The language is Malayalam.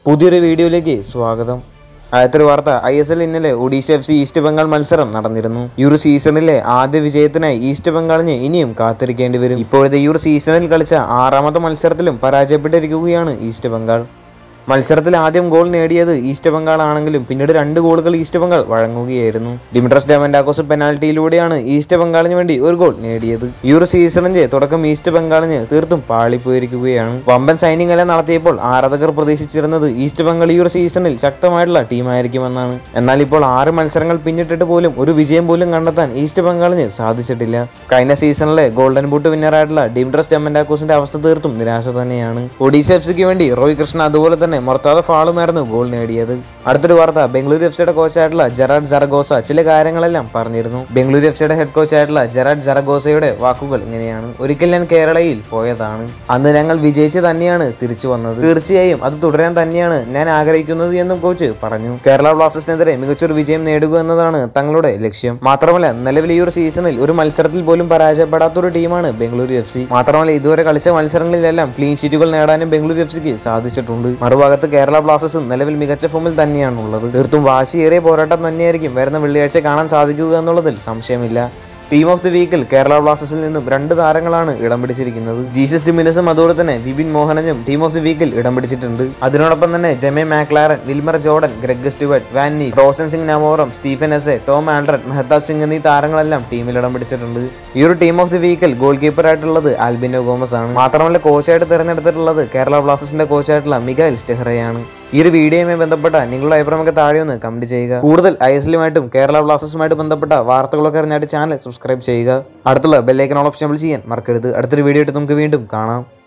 പുതിയൊരു വീഡിയോയിലേക്ക് സ്വാഗതം ആദ്യത്തെ ഒരു വാർത്ത ഐ എസ് എൽ ഇന്നലെ Odisha F C East Bengal മത്സരം നടന്നിരുന്നു ഈ ഒരു സീസണിലെ ആദ്യ വിജയത്തിനായി ഈസ്റ്റ് ബംഗാളിന് ഇനിയും കാത്തിരിക്കേണ്ടി വരും ഇപ്പോഴത്തെ ഈ ഒരു സീസണിൽ കളിച്ച ആറാമത്തെ മത്സരത്തിലും പരാജയപ്പെട്ടിരിക്കുകയാണ് ഈസ്റ്റ് ബംഗാൾ മത്സരത്തിൽ ആദ്യം ഗോൾ നേടിയത് ഈസ്റ്റ് ബംഗാൾ ആണെങ്കിലും പിന്നീട് രണ്ട് ഗോളുകൾ ഈസ്റ്റ് ബംഗാൾ വഴങ്ങുകയായിരുന്നു ഡിമിട്രസ് ഡെമൻഡാക്കോസ് പെനാൽറ്റിയിലൂടെയാണ് ഈസ്റ്റ് ബംഗാളിന് വേണ്ടി ഒരു ഗോൾ നേടിയത് ഈ ഒരു സീസണിന്റെ തുടക്കം ഈസ്റ്റ് ബംഗാളിന് തീർത്തും പാളിപ്പോയിരിക്കുകയാണ് വമ്പൻ സൈനിങ് എല്ലാം നടത്തിയപ്പോൾ ആരാധകർ പ്രതീക്ഷിച്ചിരുന്നത് ഈസ്റ്റ് ബംഗാൾ ഈ ഒരു സീസണിൽ ശക്തമായിട്ടുള്ള ടീമായിരിക്കുമെന്നാണ് എന്നാൽ ഇപ്പോൾ ആറ് മത്സരങ്ങൾ പിന്നിട്ടിട്ട് പോലും ഒരു വിജയം പോലും കണ്ടെത്താൻ ഈസ്റ്റ് ബംഗാളിന് സാധിച്ചിട്ടില്ല കഴിഞ്ഞ സീസണിലെ ഗോൾഡൻ ബൂട്ട് വിന്നറായിട്ടുള്ള ഡിംഡ്രസ് ഡെമൻഡാക്കോസിന്റെ അവസ്ഥ തീർത്തും നിരാശ തന്നെയാണ് ഒഡീഷ എഫ് സിക്ക് വേണ്ടി റോയ് കൃഷ്ണ അതുപോലെ തന്നെ മൊർത്താദ ഫാളുമായിരുന്നു ഗോൾ നേടിയത് അടുത്തൊരു വാർത്ത ബംഗളൂരു എഫ് സിയുടെ കോച്ചായിട്ടുള്ള ജെറാഡ് ജറഗോസ ചില കാര്യങ്ങളെല്ലാം പറഞ്ഞിരുന്നു ബംഗളൂരു എഫ് സിയുടെ ഹെഡ് കോച്ചായിട്ടുള്ള ജെറാഡ് ജറഗോസയുടെ വാക്കുകൾ ഇങ്ങനെയാണ് ഒരിക്കൽ ഞാൻ കേരളയിൽ പോയതാണ് അന്ന് ഞങ്ങൾ വിജയിച്ച് തന്നെയാണ് തിരിച്ചു വന്നത് തീർച്ചയായും അത് തുടരാൻ തന്നെയാണ് ഞാൻ ആഗ്രഹിക്കുന്നത് എന്നും കോച്ച് പറഞ്ഞു കേരള ബ്ലാസ്റ്റേഴ്സിനെതിരെ മികച്ചൊരു വിജയം നേടുക എന്നതാണ് തങ്ങളുടെ ലക്ഷ്യം മാത്രമല്ല നിലവിൽ ഈ ഒരു സീസണിൽ ഒരു മത്സരത്തിൽ പോലും പരാജയപ്പെടാത്ത ഒരു ടീമാണ് ബംഗളൂരു എഫ് സി മാത്രമല്ല ഇതുവരെ കളിച്ച മത്സരങ്ങളിലെല്ലാം ക്ലീൻ ഷീറ്റുകൾ നേടാനും ബംഗളൂരു എഫ് സിക്ക് സാധിച്ചിട്ടുണ്ട് മറുഭാഗത്ത് കേരള ബ്ലാസ്റ്റേഴ്സും നിലവിൽ മികച്ച ഫോമിൽ തന്നെയാണ് ഉള്ളത് തീർത്തും വാശിയേറിയ പോരാട്ടം തന്നെയായിരിക്കും വരുന്ന വെള്ളിയാഴ്ച കാണാൻ സാധിക്കുക എന്നുള്ളതിൽ സംശയമില്ല ടീം ഓഫ് ദി വീക്കിൽ കേരള ബ്ലാസ്റ്റേഴ്സിൽ നിന്നും രണ്ട് താരങ്ങളാണ് ഇടം പിടിച്ചിരിക്കുന്നത് ജീസസ് ഡിമിനസും അതുപോലെ തന്നെ വിപിൻ മോഹനനും ടീം ഓഫ് ദി വീക്കിൽ ഇടം പിടിച്ചിട്ടുണ്ട് അതിനോടൊപ്പം തന്നെ Jaime Maclaren Wilmar Jordan Greg Stewart വാന്നി Roshan Singh Naorem Stephen Eze Tom Aldred Mehtab Singh എന്നീ താരങ്ങളെല്ലാം ടീമിൽ ഇടം പിടിച്ചിട്ടുണ്ട് ഈ ഒരു ടീം ഓഫ് ദി വീക്കിൽ ഗോൾ കീപ്പറായിട്ടുള്ളത് ആൽബിനോ ഗോമസ് ആണ് മാത്രമല്ല കോച്ചായിട്ട് തിരഞ്ഞെടുത്തിട്ടുള്ളത് കേരള ബ്ലാസ്റ്റേഴ്സിന്റെ കോച്ചായിട്ടുള്ള മിഗാൽ സ്റ്റെഹ്റയാണ് ഈ ഒരു വീഡിയോയുമായി ബന്ധപ്പെട്ട നിങ്ങളുടെ അഭിപ്രായമൊക്കെ താഴെ ഒന്ന് കമന്റ് ചെയ്യുക കൂടുതൽ ഐ എസ് എല്ലുമായിട്ടും കേരള ബ്ലാസ്റ്റേഴ്സുമായിട്ട് ബന്ധപ്പെട്ട വാർത്തകളൊക്കെ അറിഞ്ഞായിട്ട് ചാനൽ സബ്സ്ക്രൈബ് ചെയ്യുക അടുത്തുള്ള ബെല്ലൈക്കൻ ഓപ്ഷൻ ചെയ്യാൻ മറക്കരുത് അടുത്തൊരു വീഡിയോ ആയിട്ട് നമുക്ക് വീണ്ടും കാണാം